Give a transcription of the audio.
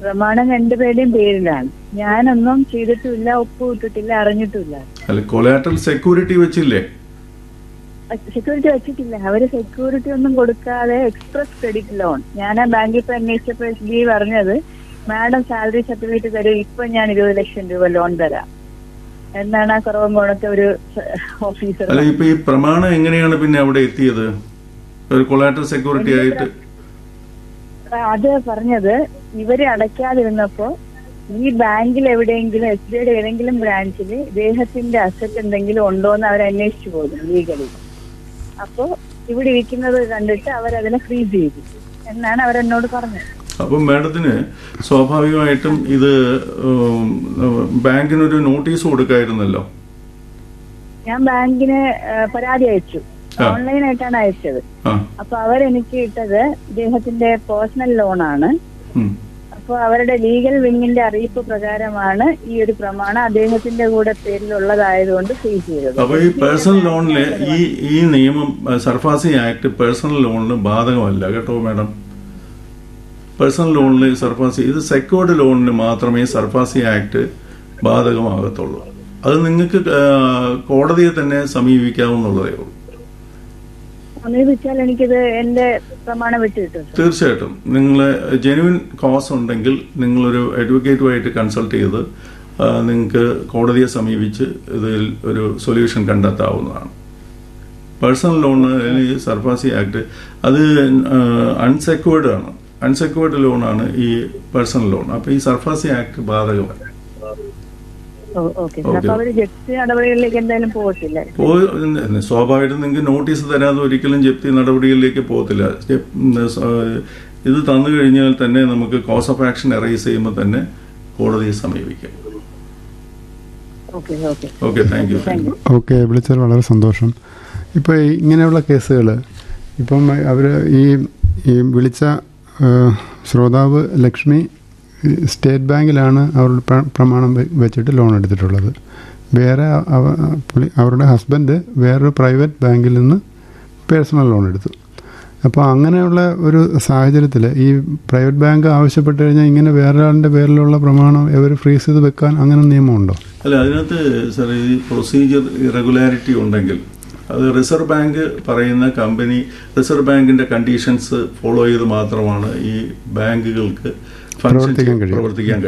പ്രമാണം രണ്ടുപേരുടെയും പേരിലാണ് ഞാനൊന്നും ചെയ്തിട്ടുമില്ല ഒപ്പ് ഇട്ടിട്ടില്ല അറിഞ്ഞിട്ടില്ല അല്ല കൊലാറ്റൽ സെക്യൂരിറ്റി വെച്ചില്ലേ സെക്യൂരിറ്റി വെച്ചിട്ടില്ല അവര് സെക്യൂരിറ്റി ഒന്നും കൊടുക്കാതെ എക്സ്പ്രസ് ക്രെഡിറ്റ് ലോൺ ഞാൻ ആ ബാങ്കിൽ പോയി അന്വേഷിച്ചപ്പോൾ എസ് ബി പറഞ്ഞത് മാഡം സാലറി സർട്ടിഫിക്കറ്റ് തരും ഇപ്പൊ ഞാൻ ഇരുപത് ലക്ഷം രൂപ ലോൺ തരാം എന്നാണ് ആ കുറവങ്കോണത്തെ ഒരു ഓഫീസർ അല്ല ഇപ്പൊ ഈ പ്രമാണം എങ്ങനെയാണ് പിന്നെ അവിടെ എത്തിയത് ഒരു കൊലാറ്റൽ സെക്യൂരിറ്റി ആയിട്ട് അത് പറഞ്ഞത് ഇവര് അടയ്ക്കാതിരുന്നപ്പോ ഈ ബാങ്കിൽ എവിടെയെങ്കിലും എസ് ബി ഐയുടെ ഏതെങ്കിലും ബ്രാഞ്ചിൽ ഇദ്ദേഹത്തിന്റെ അസറ്റ് എന്തെങ്കിലും ഉണ്ടോ എന്ന് അവർ അന്വേഷിച്ചു പോകും ലീഗലി അപ്പോ ഇവിടെ ഇരിക്കുന്നത് കണ്ടിട്ട് അവരതിനെ ഫ്രീസ് ചെയ്തു എന്നാണ് അവരെന്നോട് പറഞ്ഞത് അപ്പം മാഡത്തിന് സ്വാഭാവികമായിട്ടും ഇത് ഉം, ബാങ്കിനൊരു നോട്ടീസ് കൊടുക്കായിരുന്നല്ലോ ഞാൻ ബാങ്കിന് ആ, പരാതി അയച്ചു ആ. ഓൺലൈനായിട്ടാണ് അയച്ചത് ആ അപ്പൊ അവരെനിക്ക് ഇട്ടത് ഇദ്ദേഹത്തിന്റെ പേഴ്സണൽ ലോണാണ് ഉം. അപ്പോൾ അവരുടെ ലീഗൽ വിങ്ങിന്റെ അറിയിപ്പ് പ്രകാരമാണ് ഈ ഒരു പ്രമാണം അദ്ദേഹത്തിന്റെ കൂടെ പേരിലുള്ളതായതുകൊണ്ട് ഫ്രീസ് ചെയ്തത് അപ്പൊ ഈ പേഴ്സണൽ ലോണില് ഈ ഈ നിയമം അഹ്, സർഫാസി ആക്ട് പേഴ്സണൽ ലോണിന് ബാധകമല്ല കേട്ടോ മാഡം പേഴ്സണൽ ലോണില് സർഫാസി ഇത് സെക്യൂർഡ് ലോണിന് മാത്രമേ സർഫാസി ആക്ട് ബാധകമാകത്തുള്ളൂ അത് നിങ്ങൾക്ക് ആഹ്, കോടതിയെ തന്നെ സമീപിക്കാവുന്നതേ ഉള്ളൂ സമീപിച്ചാൽ എനിക്കിത് എന്റെ പ്രമാണം വിട്ടു കിട്ടും സർ. തീർച്ചയായിട്ടും നിങ്ങൾ ജെനുവിൻ കോസ് ഉണ്ടെങ്കിൽ നിങ്ങളൊരു അഡ്വക്കേറ്റുമായിട്ട് കൺസൾട്ട് ചെയ്ത് ആ, നിങ്ങൾക്ക് കോടതിയെ സമീപിച്ച് ഇതിൽ ഒരു സൊല്യൂഷൻ കണ്ടെത്താവുന്നതാണ് പേഴ്സണൽ ലോണ് അല്ലെങ്കിൽ സർഫാസി ആക്ട് അത് അൺസെക്യൂർഡ് ആണ് അൺസെക്യൂർഡ് ലോണാണ് ഈ പേഴ്സണൽ ലോൺ അപ്പോൾ ഈ സർഫാസി ആക്ട് ബാധകമല്ല ഓ, ഓക്കെ സർ. അപ്പൊ അവര് ജപ്തി നടപടികളിലേക്ക് എന്തായാലും പോകത്തില്ല പോ സ്വാഭാവികമായിട്ടും നിങ്ങൾക്ക് നോട്ടീസ് തരാതെ ഒരിക്കലും ജപ്തി നടപടികളിലേക്ക് പോകത്തില്ല ജപ്- ഉം, സ- ഇത് തന്നു കഴിഞ്ഞാൽ തന്നെ നമുക്ക് കോസ് ഓഫ് ആക്ഷൻ അറൈസ് ചെയ്യുമ്പോൾ തന്നെ കോടതിയെ സമീപിക്കാം okay okay okay thank you thank you okay വിളിച്ചത് വളരെ സന്തോഷം ഇപ്പോൾ ഇങ്ങനെയുള്ള കേസുകൾ ഇപ്പം അവർ ഈ ഈ വിളിച്ച ആ, ശ്രോതാവ് ലക്ഷ്മി ഈ സ്റ്റേറ്റ് ബാങ്കിലാണ് അവരുടെ പ്ര- പ്രമാണം വെ- വെച്ചിട്ട് ലോൺ എടുത്തിട്ടുള്ളത് വേറെ അവ- പുള്ളി അവരുടെ ഹസ്ബൻഡ് വേറൊരു പ്രൈവറ്റ് ബാങ്കിൽ നിന്ന് പേഴ്സണൽ ലോൺ എടുത്തു അപ്പോൾ അങ്ങനെയുള്ള ഒരു സാഹചര്യത്തിൽ ഈ പ്രൈവറ്റ് ബാങ്ക് ആവശ്യപ്പെട്ട് കഴിഞ്ഞാൽ ഇങ്ങനെ വേറൊരാളുടെ പേരിലുള്ള പ്രമാണം ഇവർ ഫ്രീസ് ചെയ്ത് വെക്കാൻ അങ്ങനെ നിയമമുണ്ടോ അല്ല അതിനകത്ത് സാർ ഈ പ്രൊസീജിയർ ഇറഗുലാരിറ്റി ഉണ്ടെങ്കിൽ അത് റിസർവ് ബാങ്ക് പറയുന്ന കമ്പനി റിസർവ് ബാങ്കിന്റെ കണ്ടീഷൻസ് ഫോളോ ചെയ്ത് മാത്രമാണ് ഈ ബാങ്കുകൾക്ക് function പ്രവർത്തിക്കാൻ കഴിയും. പ്രവർത്തിക്കാൻ കഴിയും